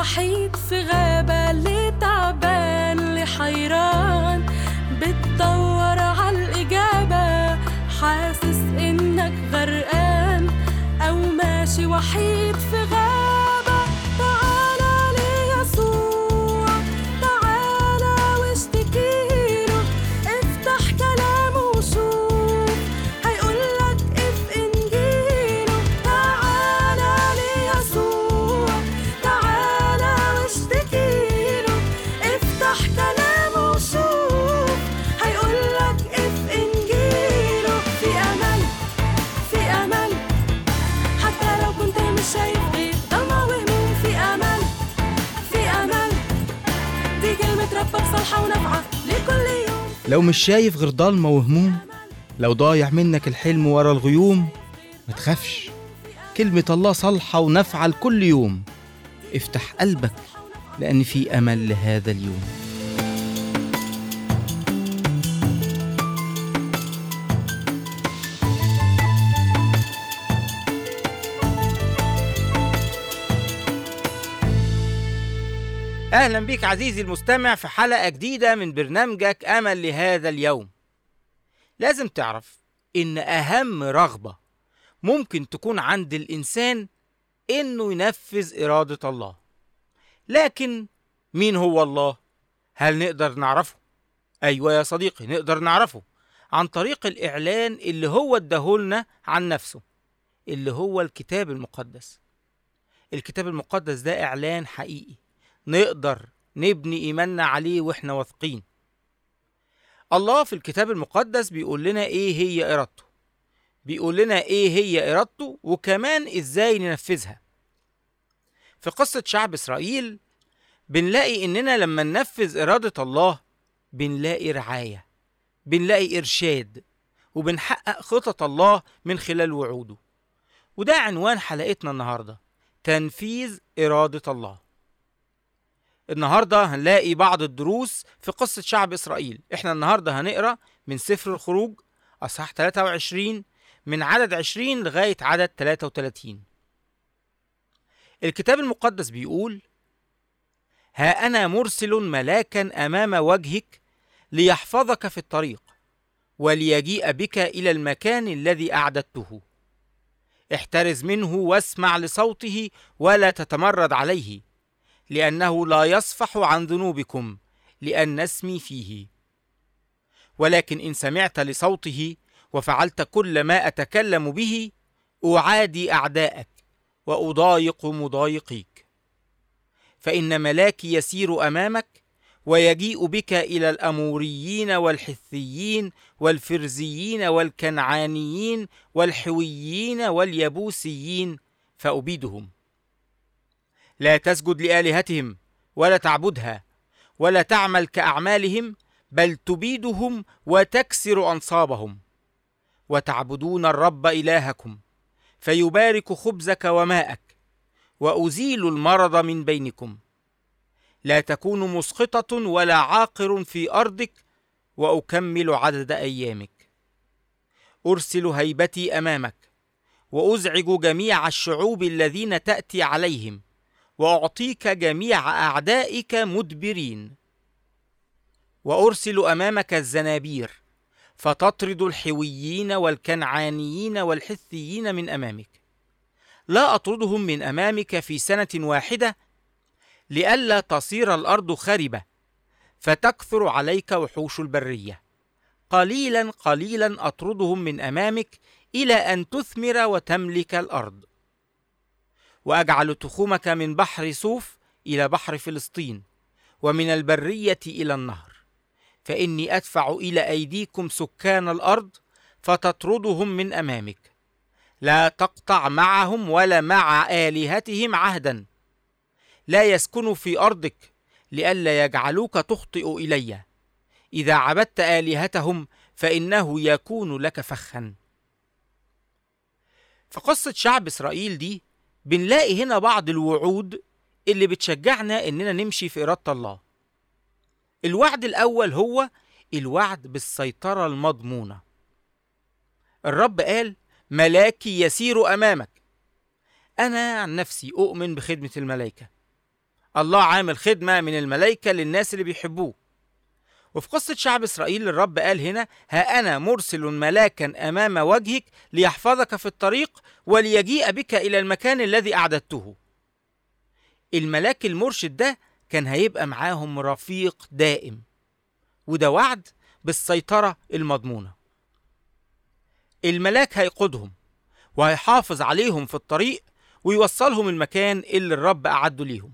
وحيد في غابة اللي تعبان اللي حيران بتدور عالإجابة حاسس إنك غرقان أو ماشي وحيد في غابة تعالى ليسوع تعالى واشتكيله افتح كلامه وشوف هيقولك اف انجيله تعالى ليسوع تعالى واشتكيله افتح كلامه وشوف هيقولك اف انجيله في امل في امل حتى لو كنت مش شايف غير ضلمة وهموم في امل في امل دي كلمة ربك صالحة ونافعة لكل يوم لو مش شايف غير ضلمة وهموم لو ضايع منك الحلم ورا الغيوم ما تخافش كلمة الله صالحة ونافعة لكل يوم افتح قلبك لأن في أمل لهذا اليوم أهلا بك عزيزي المستمع في حلقة جديدة من برنامجك أمل لهذا اليوم لازم تعرف إن أهم رغبة ممكن تكون عند الإنسان إنه ينفذ إرادة الله لكن مين هو الله؟ هل نقدر نعرفه؟ أيوة يا صديقي نقدر نعرفه عن طريق الإعلان اللي هو اداهولنا عن نفسه اللي هو الكتاب المقدس الكتاب المقدس ده إعلان حقيقي نقدر نبني إيماننا عليه وإحنا واثقين الله في الكتاب المقدس بيقول لنا إيه هي إرادته بيقول لنا إيه هي إرادته وكمان إزاي ننفذها في قصة شعب إسرائيل بنلاقي إننا لما ننفذ إرادة الله بنلاقي رعاية بنلاقي إرشاد وبنحقق خطط الله من خلال وعوده وده عنوان حلقتنا النهاردة تنفيذ إرادة الله النهاردة هنلاقي بعض الدروس في قصة شعب إسرائيل احنا النهاردة هنقرأ من سفر الخروج أصحاح 23 من عدد 20 لغاية عدد 33 الكتاب المقدس بيقول ها أنا مرسل ملاكا أمام وجهك ليحفظك في الطريق وليجيء بك إلى المكان الذي أعددته احترز منه واسمع لصوته ولا تتمرد عليه لأنه لا يصفح عن ذنوبكم لأن اسمي فيه ولكن إن سمعت لصوته وفعلت كل ما أتكلم به أعادي أعداءك وأضايق مضايقيك فإن ملاكي يسير أمامك ويجيء بك إلى الأموريين والحثيين والفرزيين والكنعانيين والحويين واليبوسيين فأبيدهم لا تسجد لآلهتهم ولا تعبدها ولا تعمل كأعمالهم بل تبيدهم وتكسر أنصابهم وتعبدون الرب إلهكم فيبارك خبزك وماءك وأزيل المرض من بينكم لا تكون مسقطة ولا عاقر في أرضك وأكمل عدد أيامك أرسل هيبتي أمامك وأزعج جميع الشعوب الذين تأتي عليهم واعطيك جميع اعدائك مدبرين وارسل امامك الزنابير فتطرد الحويين والكنعانيين والحثيين من امامك لا اطردهم من امامك في سنه واحده لئلا تصير الارض خربه فتكثر عليك وحوش البريه قليلا قليلا اطردهم من امامك الى ان تثمر وتملك الارض واجعل تخومك من بحر صوف الى بحر فلسطين ومن البريه الى النهر فاني ادفع الى ايديكم سكان الارض فتطردهم من امامك لا تقطع معهم ولا مع الهتهم عهدا لا يسكنوا في ارضك لئلا يجعلوك تخطئ الي اذا عبدت الهتهم فانه يكون لك فخا في قصه شعب اسرائيل دي بنلاقي هنا بعض الوعود اللي بتشجعنا اننا نمشي في اراده الله الوعد الاول هو الوعد بالسيطره المضمونه الرب قال ملاكي يسير امامك انا عن نفسي اؤمن بخدمه الملائكه الله عامل خدمة من الملائكة للناس اللي بيحبوه وفي قصة شعب إسرائيل الرب قال هنا ها أنا مرسل ملاكا أمام وجهك ليحفظك في الطريق وليجيء بك إلى المكان الذي أعددته الملاك المرشد ده كان هيبقى معاهم رفيق دائم وده وعد بالسيطرة المضمونة الملاك هيقودهم وهيحافظ عليهم في الطريق ويوصلهم المكان اللي الرب أعده ليهم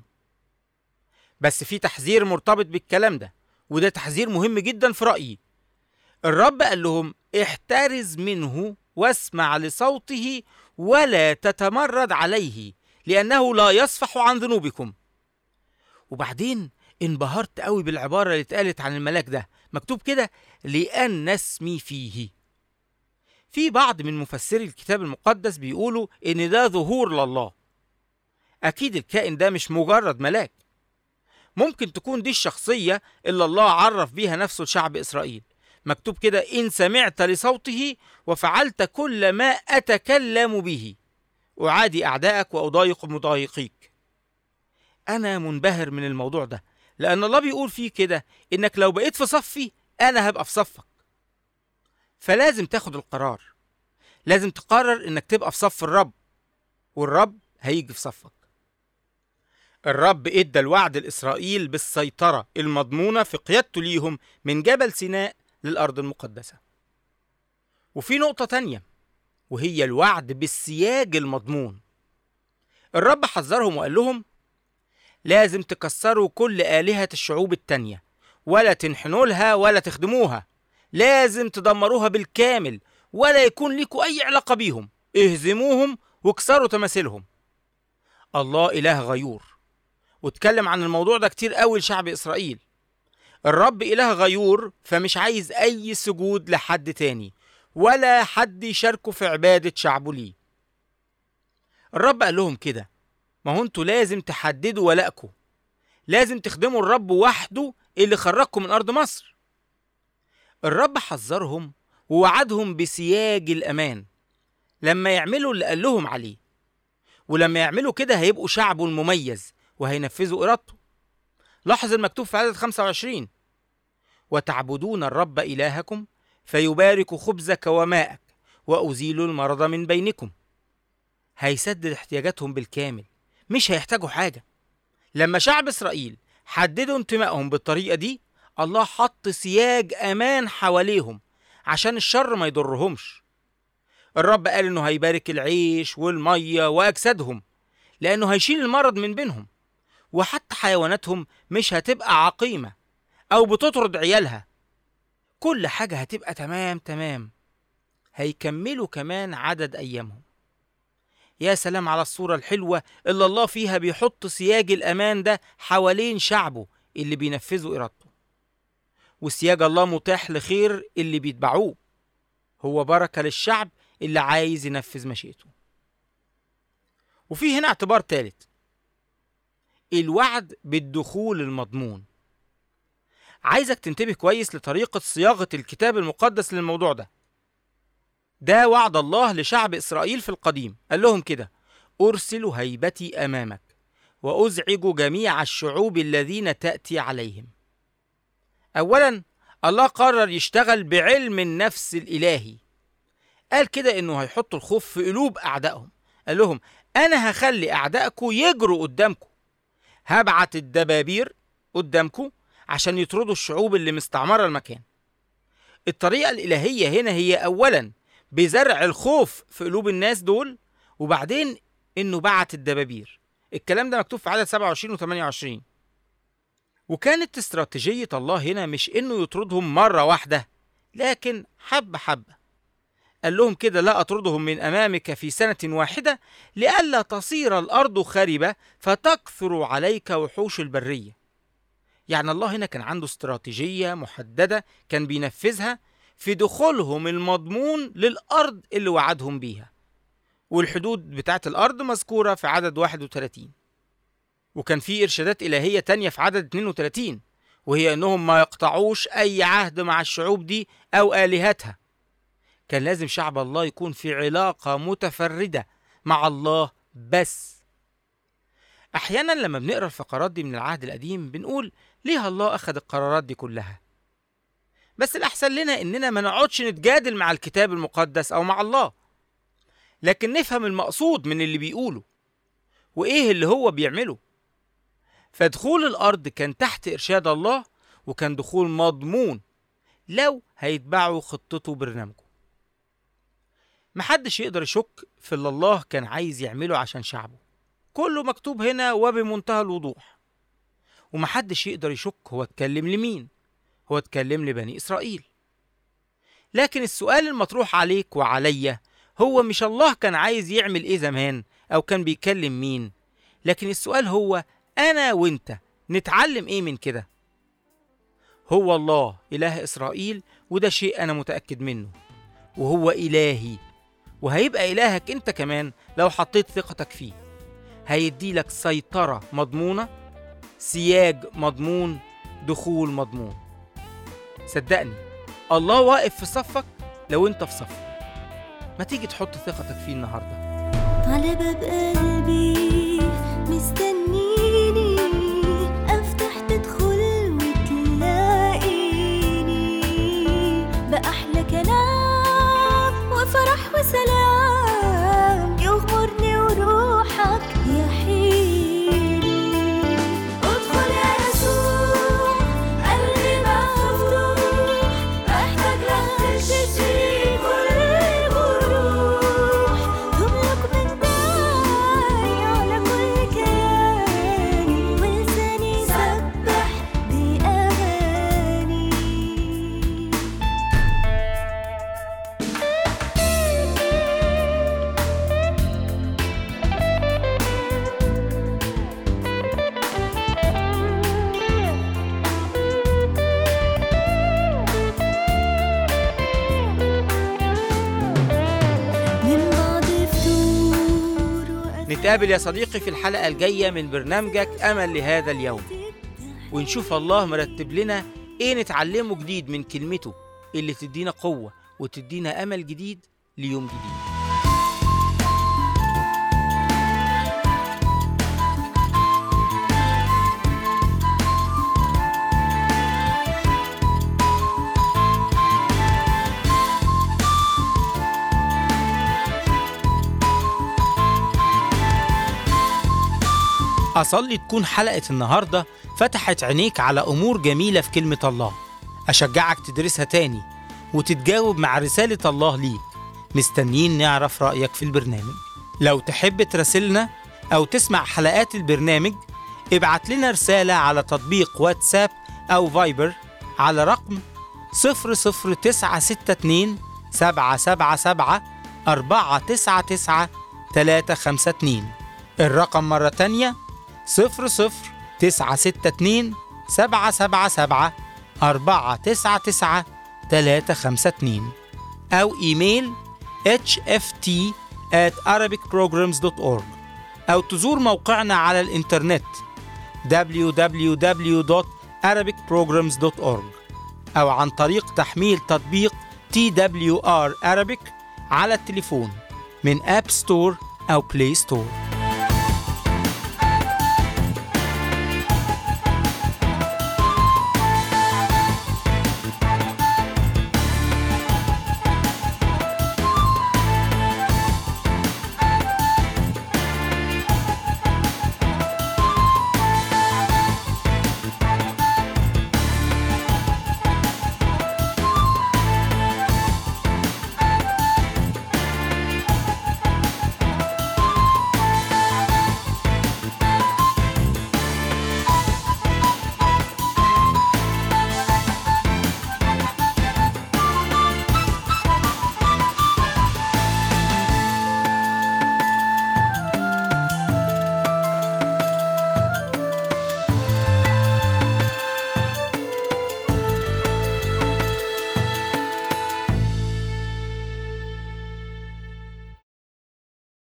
بس في تحذير مرتبط بالكلام ده وده تحذير مهم جدا في رأيي الرب قال لهم احترز منه واسمع لصوته ولا تتمرد عليه لأنه لا يصفح عن ذنوبكم وبعدين انبهرت قوي بالعبارة اللي اتقالت عن الملاك ده مكتوب كده لأن اسمي فيه في بعض من مفسري الكتاب المقدس بيقولوا إن ده ظهور لله أكيد الكائن ده مش مجرد ملاك ممكن تكون دي الشخصية اللي الله عرف بيها نفسه لشعب إسرائيل مكتوب كده إن سمعت لصوته وفعلت كل ما أتكلم به أعادي أعدائك وأضايق مضايقيك أنا منبهر من الموضوع ده لأن الله بيقول فيه كده إنك لو بقيت في صفي أنا هبقى في صفك فلازم تاخد القرار لازم تقرر إنك تبقى في صف الرب والرب هيجي في صفك الرب ادى الوعد لإسرائيل بالسيطرة المضمونة في قيادته ليهم من جبل سيناء للأرض المقدسة وفي نقطة تانية وهي الوعد بالسياج المضمون الرب حذرهم وقال لهم لازم تكسروا كل آلهة الشعوب التانية ولا تنحنوا لها ولا تخدموها لازم تدمروها بالكامل ولا يكون لكم أي علاقة بيهم اهزموهم واكسروا تماثيلهم الله إله غيور واتكلم عن الموضوع ده كتير قوي لشعب إسرائيل الرب إله غيور فمش عايز أي سجود لحد تاني ولا حد يشاركه في عبادة شعبه ليه الرب قال لهم كده ما هو انتوا لازم تحددوا ولائكم لازم تخدموا الرب وحده اللي خرجكم من أرض مصر الرب حذرهم ووعدهم بسياج الأمان لما يعملوا اللي قال لهم عليه ولما يعملوا كده هيبقوا شعبه المميز وهينفذوا إرادته لاحظ المكتوب في عدد 25 وتعبدون الرب إلهكم فيبارك خبزك وماءك وأزيل المرض من بينكم هيسدد احتياجاتهم بالكامل مش هيحتاجوا حاجة لما شعب إسرائيل حددوا انتمائهم بالطريقة دي الله حط سياج أمان حواليهم عشان الشر ما يضرهمش الرب قال إنه هيبارك العيش والمية وأجسادهم لأنه هيشيل المرض من بينهم وحتى حيواناتهم مش هتبقى عقيمة أو بتطرد عيالها كل حاجة هتبقى تمام تمام هيكملوا كمان عدد أيامهم يا سلام على الصورة الحلوة اللي الله فيها بيحط سياج الأمان ده حوالين شعبه اللي بينفذوا إرادته وسياج الله متاح لخير اللي بيتبعوه هو بركة للشعب اللي عايز ينفذ مشيئته وفي هنا اعتبار ثالث الوعد بالدخول المضمون عايزك تنتبه كويس لطريقة صياغة الكتاب المقدس للموضوع ده ده وعد الله لشعب إسرائيل في القديم قال لهم كده أرسل هيبتي أمامك وأزعج جميع الشعوب الذين تأتي عليهم أولا الله قرر يشتغل بعلم النفس الإلهي قال كده إنه هيحط الخوف في قلوب أعدائهم قال لهم أنا هخلي أعدائكم يجروا قدامكم هبعت الدبابير قدامكم عشان يطردوا الشعوب اللي مستعمرة المكان الطريقة الإلهية هنا هي أولا بزرع الخوف في قلوب الناس دول وبعدين إنه بعت الدبابير الكلام ده مكتوب في عدد 27 و 28 وكانت استراتيجية الله هنا مش إنه يطردهم مرة واحدة لكن حبة حبة قال لهم كده لا أطردهم من أمامك في سنة واحدة لئلا تصير الأرض خربة فتكثر عليك وحوش البرية يعني الله هنا كان عنده استراتيجية محددة كان بينفذها في دخولهم المضمون للأرض اللي وعدهم بيها والحدود بتاعت الأرض مذكورة في عدد 31 وكان في إرشادات إلهية تانية في عدد 32 وهي إنهم ما يقطعوش أي عهد مع الشعوب دي أو آلهتها كان لازم شعب الله يكون في علاقة متفردة مع الله بس أحيانا لما بنقرأ الفقرات دي من العهد القديم بنقول ليه الله أخذ القرارات دي كلها بس الأحسن لنا إننا ما نقعدش نتجادل مع الكتاب المقدس أو مع الله لكن نفهم المقصود من اللي بيقوله وإيه اللي هو بيعمله فدخول الأرض كان تحت إرشاد الله وكان دخول مضمون لو هيتبعوا خطته وبرنامجه محدش يقدر يشك في اللي الله كان عايز يعمله عشان شعبه كله مكتوب هنا وبمنتهى الوضوح ومحدش يقدر يشك هو اتكلم لمين هو اتكلم لبني إسرائيل لكن السؤال المطروح عليك وعليا هو مش الله كان عايز يعمل ايه زمان او كان بيكلم مين لكن السؤال هو انا وانت نتعلم ايه من كده هو الله اله اسرائيل وده شيء انا متاكد منه وهو الهي وهيبقى الهك انت كمان لو حطيت ثقتك فيه هيديلك سيطره مضمونه سياج مضمون دخول مضمون صدقني الله واقف في صفك لو انت في صفه ما تيجي تحط ثقتك فيه النهارده على باب قلبي مستنيني افتح تدخل وتلاقيني بأحلى كلام وفرح وسلام يغمرني وروحك يحييني ادخل يا يسوع قلبي مفتوح محتاج لك تشفي كل جروح تملك من داي على كل كياني ولساني يسبح بأغاني من بعد فتور وأسى نتقابل يا صديقي في الحلقه الجايه من برنامجك امل لهذا اليوم ونشوف الله مرتب لنا ايه نتعلمه جديد من كلمته اللي تدينا قوه وتدينا امل جديد ليوم جديد أصلي تكون حلقة النهاردة فتحت عينيك على أمور جميلة في كلمة الله أشجعك تدرسها تاني وتتجاوب مع رسالة الله ليك مستنيين نعرف رأيك في البرنامج لو تحب تراسلنا أو تسمع حلقات البرنامج ابعت لنا رسالة على تطبيق واتساب أو فايبر على رقم 00962 777 499 352 الرقم مرة تانية صفر صفر تسعة ستة اتنين سبعة سبعة سبعة أربعة تسعة تسعة تلاتة خمسة اتنين أو إيميل hft at arabicprograms.org أو تزور موقعنا على الإنترنت www.arabicprograms.org أو عن طريق تحميل تطبيق TWR Arabic على التليفون من أب ستور أو بلاي ستور